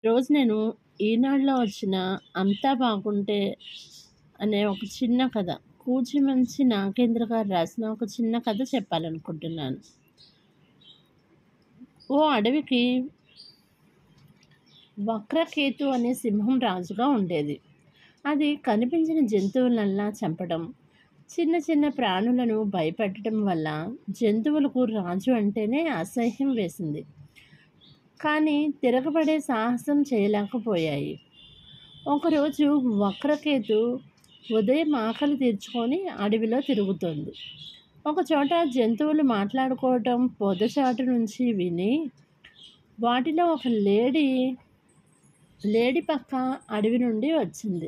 రోజు నేను ఈనాడులో వచ్చిన 'అంతా బాగుంటే' అనే ఒక చిన్న కథ. కూచిమంచి నాగేంద్ర గారు రాసిన ఒక చిన్న కథ చెప్పాలనుకుంటున్నాను. ఓ అడవికి వక్రకేతు అనే సింహం రాజుగా ఉండేది. అది కనిపించిన జంతువులనల్లా చంపడం, చిన్న చిన్న ప్రాణులను భయపెట్టడం వల్ల జంతువులకు రాజు అంటేనే అసహ్యం వేసింది. కానీ తిరగబడే సాహసం చేయలేకపోయాయి. ఒకరోజు వక్రకేతు ఉదయం ఆకలి తీర్చుకొని అడవిలో తిరుగుతోంది. ఒకచోట జంతువులు మాట్లాడుకోవటం పొదచాటు నుంచి విని వాటిలో ఒక లేడి లేడి పక్క అడవి నుండి వచ్చింది.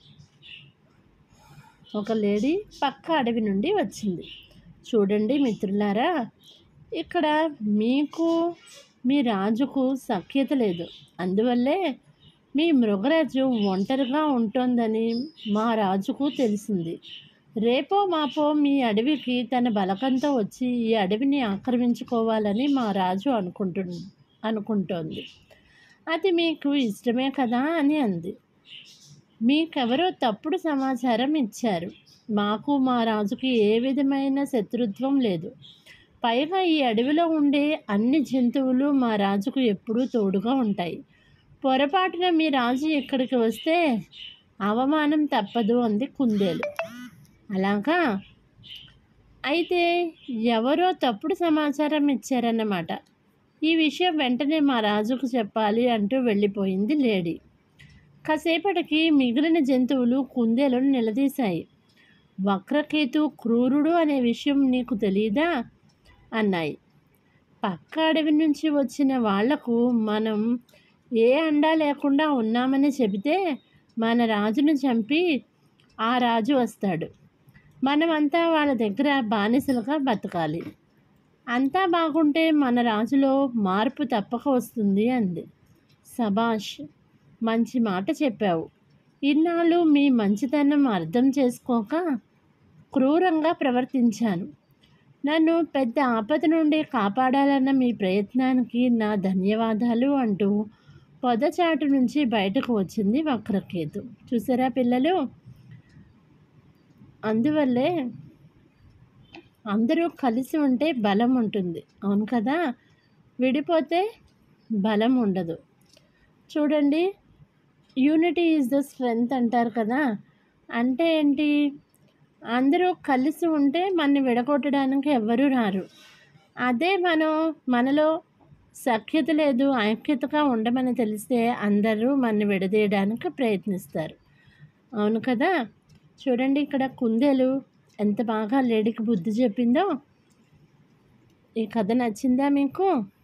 ఒక లేడి పక్క అడవి నుండి వచ్చింది. చూడండి మిత్రులారా! ఇక్కడ మీకు మీ రాజుకు సఖ్యత లేదు. అందువల్లే మీ మృగరాజు ఒంటరిగా ఉంటోందని మా రాజుకు తెలిసింది. రేపో మాపో మీ అడవికి తన బలగంతో వచ్చి ఈ అడవిని ఆక్రమించుకోవాలని మా రాజు అనుకుంటు అనుకుంటోంది. అది మీకు ఇష్టమే కదా అని అంది. మీకెవరో తప్పుడు సమాచారం ఇచ్చారు. మాకు మా రాజుకి ఏ విధమైన శత్రుత్వం లేదు. పైగా ఈ అడవిలో ఉండే అన్ని జంతువులు మా రాజుకు ఎప్పుడూ తోడుగా ఉంటాయి. పొరపాటున మీ రాజు ఇక్కడికి వస్తే అవమానం తప్పదు అంది కుందేలు. అలాగా? అయితే ఎవరో తప్పుడు సమాచారం ఇచ్చారన్నమాట. ఈ విషయం వెంటనే మా రాజుకు చెప్పాలి అంటూ వెళ్ళిపోయింది లేడి. కాసేపటికి మిగిలిన జంతువులు కుందేలును నిలదీశాయి. వక్రకేతు క్రూరుడు అనే విషయం నీకు తెలీదా? అన్నాయి. పక్క అడవి నుంచి వచ్చిన వాళ్లకు మనం ఏ అండా లేకుండా ఉన్నామని చెబితే మన రాజును చంపి ఆ రాజు వస్తాడు. మనమంతా వాళ్ళ దగ్గర బానిసలుగా బతకాలి. అంతా బాగుంటే మన రాజులో మార్పు తప్పక వస్తుంది అంది. శభాష్! మంచి మాట చెప్పావు. ఇన్నాళ్లూ మీ మంచితనం అర్థం చేసుకోక క్రూరంగా ప్రవర్తించాను. నన్ను పెద్ద ఆపద నుండి కాపాడాలన్న మీ ప్రయత్నానికి నా ధన్యవాదాలు అంటూ పొదచాటు నుంచి బయటకు వచ్చింది వక్రకేతు. చూశారా పిల్లలు? అందువల్లే అందరూ కలిసి ఉంటే బలం ఉంటుంది. అవును కదా! విడిపోతే బలం ఉండదు. చూడండి యూనిటీ ఈజ్ ద స్ట్రెంగ్త్ అంటారు కదా! అంటే ఏంటి? అందరూ కలిసి ఉంటే మనని విడగొట్టడానికి ఎవ్వరూ రారు. అదే మనం మనలో సఖ్యత లేదు, ఐక్యతగా ఉండమని తెలిస్తే అందరూ మనని విడదీయడానికి ప్రయత్నిస్తారు. అవును కదా! చూడండి ఇక్కడ కుందేలు ఎంత బాగా లేడికి బుద్ధి చెప్పిందో. ఈ కథ నచ్చిందా మీకు?